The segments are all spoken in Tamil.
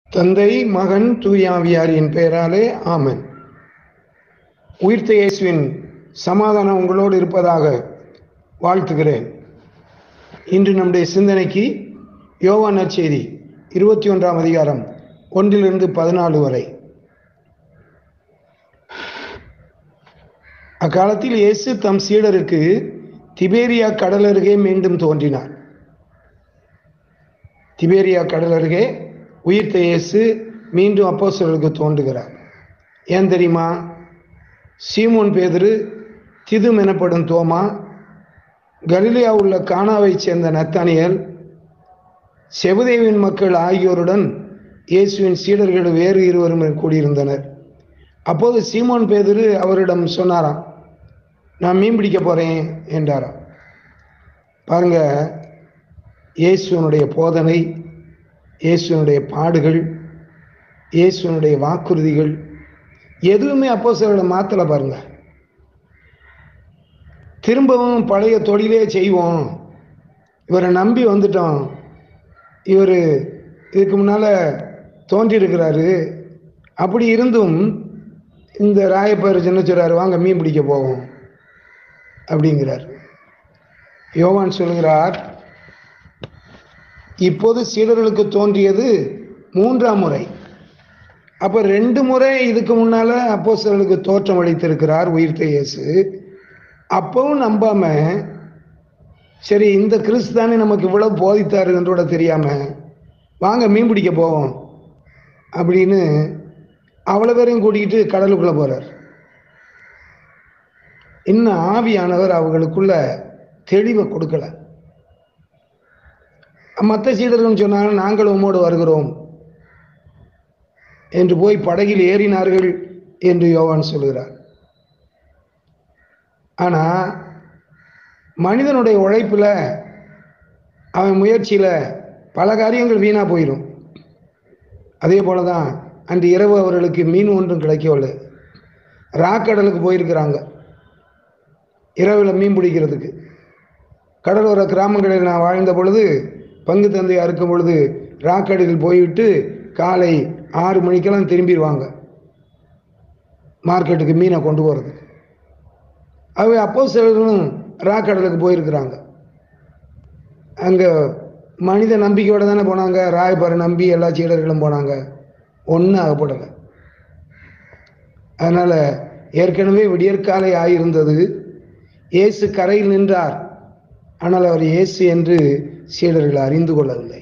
தந்தை மகன் தூயாவியாரின் பெயராலே ஆமென் உயிர்த்த இயேசுவின் சமாதானம் உங்களோடு இருப்பதாக வாழ்த்துகிறேன் இன்று நம்முடைய சிந்தனைக்கு யோவான் நற்செய்தி இருபத்தி ஒன்றாம் அதிகாரம் ஒன்றிலிருந்து பதினாலு வரை அக்காலத்தில் இயேசு தம் சீடருக்கு திபேரியா கடல் அருகே மீண்டும் தோன்றினார் திபேரியா கடல் அருகே உயிர்த்த இயேசு மீண்டும் அப்போஸ்தலர்களுக்கு தோன்றுகிறார் ஏன் தெரியுமா சீமோன் பேதுரு திதும் எனப்படும் தோமா கலிலியா உள்ள கானாவைச் சேர்ந்த நத்தானியல் செபுதேவின் மக்கள் ஆகியோருடன் இயேசுவின் சீடர்கள் வேறு இருவரும் கூடியிருந்தனர் அப்போது சீமோன் பேதுரு அவரிடம் சொன்னாராம் நான் மீன் பிடிக்க போகிறேன் என்றாராம் பாருங்க இயேசுவனுடைய போதனை இயேசுவனுடைய பாடுகள் இயேசுவனுடைய வாக்குறுதிகள் எதுவுமே அப்போ சிலரை மாற்றலை பாருங்க திரும்பவும் பழைய தொழிலே செய்வோம் இவரை நம்பி வந்துட்டோம் இவர் இதுக்கு முன்னால் தோன்றியிருக்கிறாரு அப்படி இருந்தும் இந்த ராயப்பர் என்ன சொல்கிறாரு வாங்க மீன் பிடிக்க போவோம் அப்படிங்கிறார் யோவான் சொல்கிறார் இப்போது சீடர்களுக்கு தோன்றியது மூன்றாம் முறை அப்போ ரெண்டு முறை இதுக்கு முன்னால் அப்போ சிலருக்கு தோற்றம் அளித்திருக்கிறார் உயிர்த்த இயேசு அப்பவும் நம்பாம சரி இந்த கிறிஸ்து தானே நமக்கு இவ்வளவு போதித்தாரு என்றோட தெரியாம வாங்க மீன் பிடிக்க போவோம் அப்படின்னு அவ்வளோ பேரையும் கூட்டிக்கிட்டு கடலுக்குள்ளே போகிறார் இன்னும் ஆவியானவர் அவங்களுக்குள்ள தெளிவை கொடுக்கல மற்ற சீடர்கள் சொன்னாங்க நாங்கள் உம்மோடு வருகிறோம் என்று போய் படகில் ஏறினார்கள் என்று யோவான் சொல்கிறார் ஆனால் மனிதனுடைய உழைப்பில் அவன் முயற்சியில் பல காரியங்கள் வீணாக போயிடும் அதே போல தான் அன்று இரவு அவர்களுக்கு மீன் ஒன்றும் கிடைக்கவில்லை ராக்கடலுக்கு போயிருக்கிறாங்க இரவில் மீன் பிடிக்கிறதுக்கு கடலோர கிராமங்களில் நான் வாழ்ந்த பொழுது பங்கு தந்தையாக இருக்கும் பொழுது ராக்கடலில் போய்விட்டு காலை ஆறு மணிக்கெல்லாம் திரும்பிடுவாங்க மார்க்கெட்டுக்கு மீனை கொண்டு போகிறதுக்கு அவை அப்போ சிலரும் ராக்கடலுக்கு போயிருக்கிறாங்க அங்கே மனித நம்பிக்கையோடு தானே போனாங்க ராயப்பரை நம்பி எல்லா சீடர்களும் போனாங்க ஒன்றும் ஆகப்படலை அதனால் ஏற்கனவே விடியற்காலை ஆயிருந்தது இயேசு கரையில் நின்றார் ஆனால் அவர் இயேசு என்று சீடர்கள் அறிந்து கொள்ளவில்லை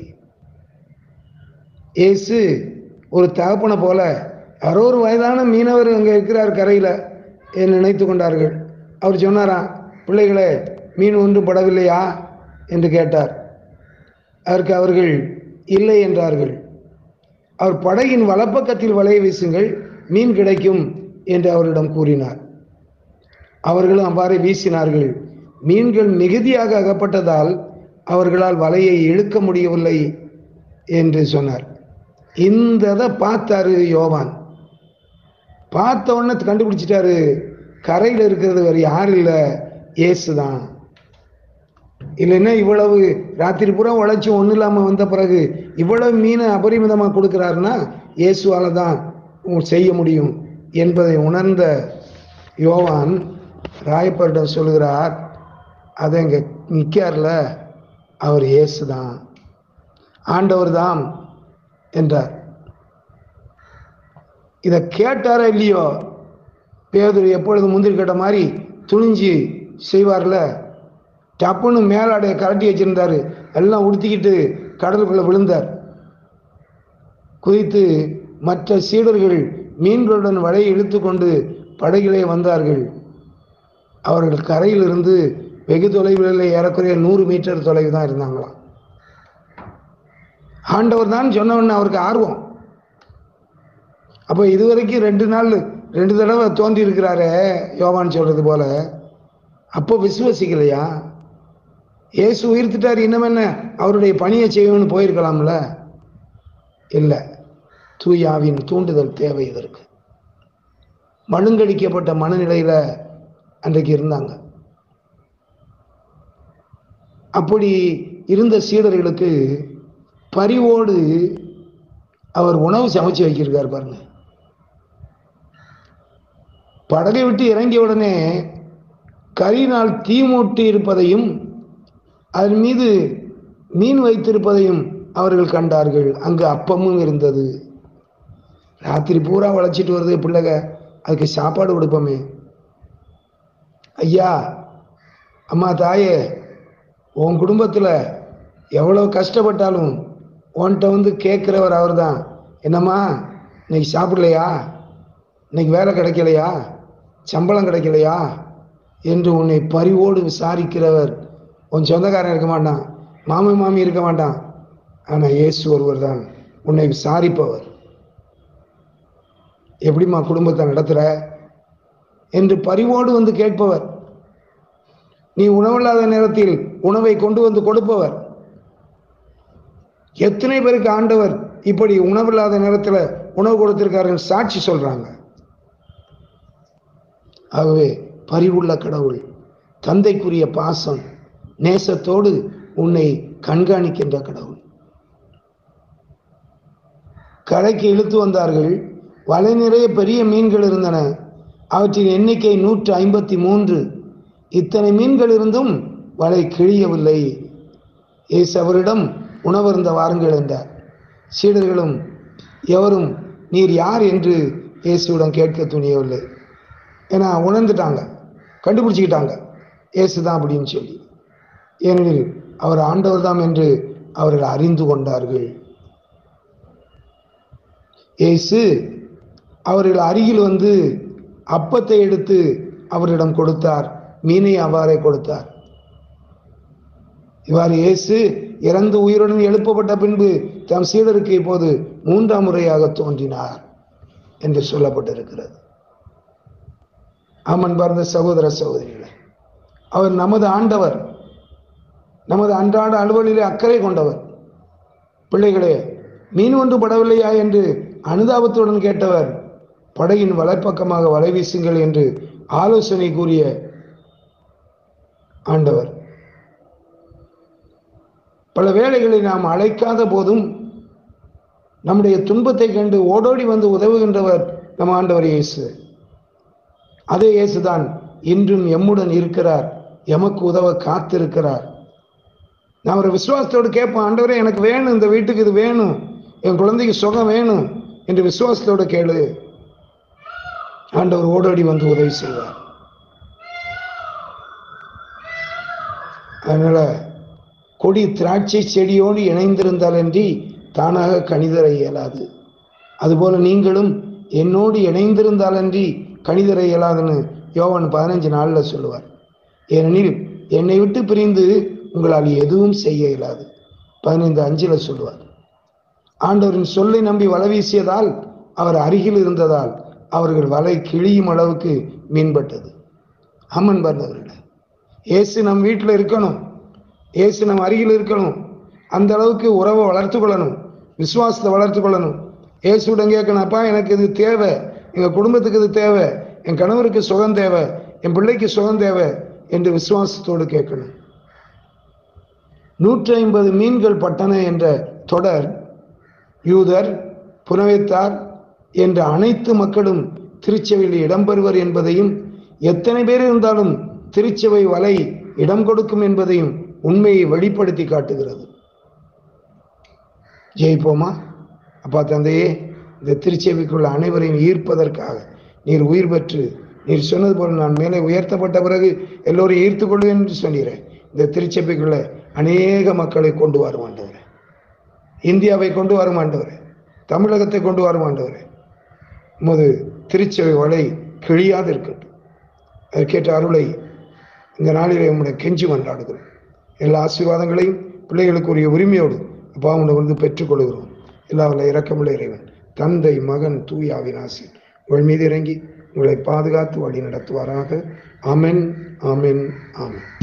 இயேசு ஒரு தகப்பனை போல யாரோ ஒரு வயதான மீனவர் அங்கே இருக்கிறார் கரையில் என்று நினைத்து கொண்டார்கள் அவர் சொன்னாராம் பிள்ளைகளே மீன் ஒன்றும் படவில்லையா என்று கேட்டார் அதற்கு அவர்கள் இல்லை என்றார்கள் அவர் படகின் வலப்பக்கத்தில் வலையை வீசுங்கள் மீன் கிடைக்கும் என்று அவரிடம் கூறினார் அவர்களும் அவ்வாறு வீசினார்கள் மீன்கள் மிகுதியாக அகப்பட்டதால் அவர்களால் வலையை இழுக்க முடியவில்லை என்று சொன்னார் இந்த இதை பார்த்தாரு யோவான் பார்த்த உடனே கண்டுபிடிச்சிட்டாரு கரையில் இருக்கிறது வேறு யாரும் இல்லை ஏசு தான் இல்லைன்னா இவ்வளவு ராத்திரி பூரா உழைச்சி ஒன்றும் இல்லாமல் வந்த பிறகு இவ்வளவு மீனை அபரிமிதமாக கொடுக்குறாருன்னா இயேசுவால் தான் செய்ய முடியும் என்பதை உணர்ந்த யோவான் ராயப்பரிடம் சொல்கிறார் அதை இங்கே நிற்கார்ல அவர் இயேசு தான் ஆண்டவர் தான் என்றார் இதை கேட்டாரா இல்லையோ பேதர் எப்பொழுது முந்திரி கட்ட மாதிரி துணிஞ்சு செய்வார்ல டப்புன்னு மேலாடைய கரட்டி வச்சிருந்தாரு எல்லாம் உடுத்திக்கிட்டு கடலுக்குள்ள விழுந்தார் குதித்து மற்ற சீடர்கள் மீன்களுடன் வலையை இழுத்து கொண்டு படகிலே வந்தார்கள் அவர்கள் கரையிலிருந்து வெகு தொலைவில் ஏறக்குறைய நூறு மீட்டர் தொலைவு தான் இருந்தாங்களாம் ஆண்டவர் தான் சொன்னவொன்னு அவருக்கு ஆர்வம் அப்போ இதுவரைக்கும் ரெண்டு நாள் ரெண்டு தடவை தோன்றி இருக்கிறாரே யோவான் சொல்றது போல அப்போ விசுவசிக்கலையா ஏசு உயிர்த்துட்டார் இன்னும் என்ன அவருடைய பணியை செய்யணும்னு போயிருக்கலாம்ல இல்லை தூயாவின் தூண்டுதல் தேவை இதற்கு மழுங்கடிக்கப்பட்ட மனநிலையில் அன்றைக்கு இருந்தாங்க அப்படி இருந்த சீடர்களுக்கு பரிவோடு அவர் உணவு சமைச்சு வைக்கிருக்கார் பாருங்க படகை விட்டு இறங்கிய உடனே கரியினால் தீ மூட்டி இருப்பதையும் அதன் மீது மீன் வைத்திருப்பதையும் அவர்கள் கண்டார்கள் அங்கு அப்பமும் இருந்தது ராத்திரி பூரா வளைச்சிட்டு வருது பிள்ளைக அதுக்கு சாப்பாடு கொடுப்போமே ஐயா அம்மா தாயே உன் குடும்பத்தில் எவ்வளோ கஷ்டப்பட்டாலும் உன்கிட்ட வந்து கேட்குறவர் அவர் தான் என்னம்மா இன்னைக்கு சாப்பிடலையா இன்னைக்கு வேலை கிடைக்கலையா சம்பளம் கிடைக்கலையா என்று உன்னை பரிவோடு விசாரிக்கிறவர் உன் சொந்தக்காரன் இருக்க மாட்டான் மாமி மாமி இருக்க மாட்டான் ஆனால் இயேசு ஒருவர் தான் உன்னை விசாரிப்பவர் எப்படிம்மா குடும்பத்தை நடத்துற என்று பரிவோடு வந்து கேட்பவர் நீ உணவில்லாத நேரத்தில் உணவை கொண்டு வந்து கொடுப்பவர் எத்தனை பேருக்கு ஆண்டவர் இப்படி உணவில்லாத நேரத்தில் உணவு கொடுத்திருக்காருன்னு சாட்சி சொல்றாங்க ஆகவே பரிவுள்ள கடவுள் தந்தைக்குரிய பாசம் நேசத்தோடு உன்னை கண்காணிக்கின்ற கடவுள் கரைக்கு இழுத்து வந்தார்கள் வலை நிறைய பெரிய மீன்கள் இருந்தன அவற்றின் எண்ணிக்கை நூற்று ஐம்பத்தி மூன்று இத்தனை மீன்கள் இருந்தும் வலை கிழியவில்லை இயேசு அவரிடம் உணவருந்த வாருங்கள் என்றார் சீடர்களும் எவரும் நீர் யார் என்று இயேசுவிடம் கேட்க துணியவில்லை ஏன்னா உணர்ந்துட்டாங்க கண்டுபிடிச்சிக்கிட்டாங்க இயேசு தான் அப்படின்னு சொல்லி ஏனெனில் அவர் ஆண்டவர் தாம் என்று அவர்கள் அறிந்து கொண்டார்கள் இயேசு அவர்கள் அருகில் வந்து அப்பத்தை எடுத்து அவரிடம் கொடுத்தார் மீனை அவ்வாறே கொடுத்தார் இவ்வாறு இயேசு இறந்து உயிருடன் எழுப்பப்பட்ட பின்பு தம் சீடருக்கு இப்போது மூன்றாம் முறையாக தோன்றினார் என்று சொல்லப்பட்டிருக்கிறது ஆமன் பார்ந்த சகோதர சகோதரிகளே அவர் நமது ஆண்டவர் நமது அன்றாட அலுவலிலே அக்கறை கொண்டவர் பிள்ளைகளே மீன் ஒன்று படவில்லையா என்று அனுதாபத்துடன் கேட்டவர் படகின் வலைப்பக்கமாக வலை வீசுங்கள் என்று ஆலோசனை கூறிய ஆண்டவர் பல வேளைகளில் நாம் அழைக்காத போதும் நம்முடைய துன்பத்தை கண்டு ஓடோடி வந்து உதவுகின்றவர் நம் ஆண்டவர் இயேசு அதே இயேசுதான் இன்றும் எம்முடன் இருக்கிறார் எமக்கு உதவ காத்திருக்கிறார் நான் ஒரு விசுவாசத்தோடு கேட்பேன் ஆண்டவரே எனக்கு வேணும் இந்த வீட்டுக்கு இது வேணும் என் குழந்தைக்கு சுகம் வேணும் என்று விசுவாசத்தோடு கேளு ஆண்டவர் ஓடோடி வந்து உதவி செய்வார் அதனால கொடி திராட்சை செடியோடு இணைந்திருந்தாலன்றி தானாக கணிதர இயலாது அதுபோல நீங்களும் என்னோடு இணைந்திருந்தாலன்றி கணிதர இயலாதுன்னு யோவான் பதினஞ்சு நாளில் சொல்லுவார் ஏனெனில் என்னை விட்டு பிரிந்து உங்களால் எதுவும் செய்ய இயலாது பதினைந்து அஞ்சில் சொல்லுவார் ஆண்டவரின் சொல்லை நம்பி வலை வீசியதால் அவர் அருகில் இருந்ததால் அவர்கள் வலை கிழியும் அளவுக்கு மீன்பட்டது அம்மன் பார்ந்தவர்களே இயேசு நம் வீட்டில் இருக்கணும் இயேசு நம் அருகில் இருக்கணும் அந்த அளவுக்கு உறவை வளர்த்து கொள்ளணும் விசுவாசத்தை வளர்த்து கொள்ளணும் இயேசுடன் கேட்கணும் அப்பா எனக்கு இது தேவை எங்கள் குடும்பத்துக்கு இது தேவை என் கணவருக்கு சுகம் தேவை என் பிள்ளைக்கு சுகம் தேவை என்று விசுவாசத்தோடு கேட்கணும் நூற்றி ஐம்பது மீன்கள் பட்டன என்ற தொடர் யூதர் புனவைத்தார் என்ற அனைத்து மக்களும் திருச்சபையில் இடம்பெறுவர் என்பதையும் எத்தனை பேர் இருந்தாலும் திருச்சபை வலை இடம் கொடுக்கும் என்பதையும் உண்மையை வெளிப்படுத்தி காட்டுகிறது ஜெயிப்போமா அப்பா தந்தையே இந்த திருச்சபைக்குள்ள அனைவரையும் ஈர்ப்பதற்காக நீர் உயிர் பெற்று நீர் சொன்னது போல நான் மேலே உயர்த்தப்பட்ட பிறகு எல்லோரையும் ஈர்த்து கொள்வேன் என்று சொன்னீரேன் இந்த திருச்சபைக்குள்ள அநேக மக்களை கொண்டு வரும் ஆண்டவரே இந்தியாவை கொண்டு வரும் ஆண்டவரே தமிழகத்தை கொண்டு வரும் ஆண்டவரே உமது திருச்சபை வலை கிழியாது இருக்கட்டும் அதற்கேற்ற அருளை இந்த நாளிலே உம்முடைய கெஞ்சி கொண்டாடுகிறோம் எல்லா ஆசீர்வாதங்களையும் பிள்ளைகளுக்குரிய உரிமையோடு அப்பா வந்து பெற்றுக்கொள்கிறோம் எல்லா வல்ல இரக்கமுள்ள இறைவன் தந்தை மகன் தூயாவின் ஆசி உங்கள் மீது இறங்கி உங்களை பாதுகாத்து வழி நடத்துவாராக ஆமென் ஆமென் ஆமென்